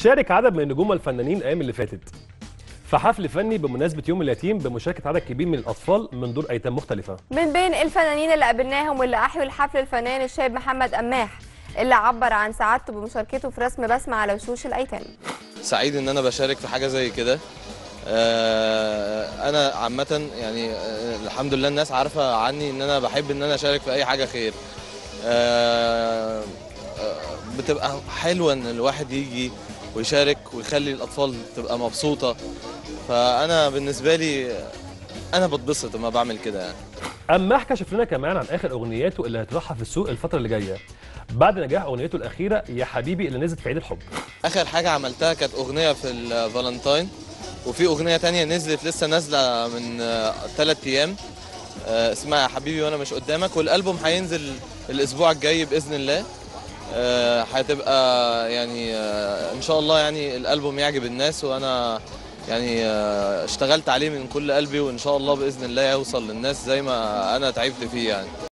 شارك عدد من النجوم والفنانين الايام اللي فاتت في حفل فني بمناسبه يوم اليتيم بمشاركه عدد كبير من الاطفال من دور ايتام مختلفه من بين الفنانين اللي قابلناهم واللي احيوا الحفل الفنان الشاب محمد قماح اللي عبر عن سعادته بمشاركته في رسم بسمة على وشوش الايتام سعيد ان انا بشارك في حاجه زي كده آه، انا عامه يعني آه، الحمد لله الناس عارفه عني ان انا بحب ان انا اشارك في اي حاجه خير آه، آه، بتبقى حلوه ان الواحد يجي ويشارك ويخلي الاطفال تبقى مبسوطه فانا بالنسبه لي انا بتبسط لما بعمل كده يعني قماح كشف لنا كمان عن اخر اغنياته اللي هتروحها في السوق الفتره اللي جايه بعد نجاح اغنيته الاخيره يا حبيبي اللي نزلت في عيد الحب اخر حاجه عملتها كانت اغنيه في الفالنتاين وفي اغنيه تانية نزلت لسه نازله من ثلاث ايام آه، اسمها يا حبيبي وانا مش قدامك والالبوم هينزل الاسبوع الجاي باذن الله آه، هتبقى يعني آه، ان شاء الله يعني الالبوم يعجب الناس وانا يعني آه، اشتغلت عليه من كل قلبي وان شاء الله باذن الله يوصل للناس زي ما انا تعبت فيه يعني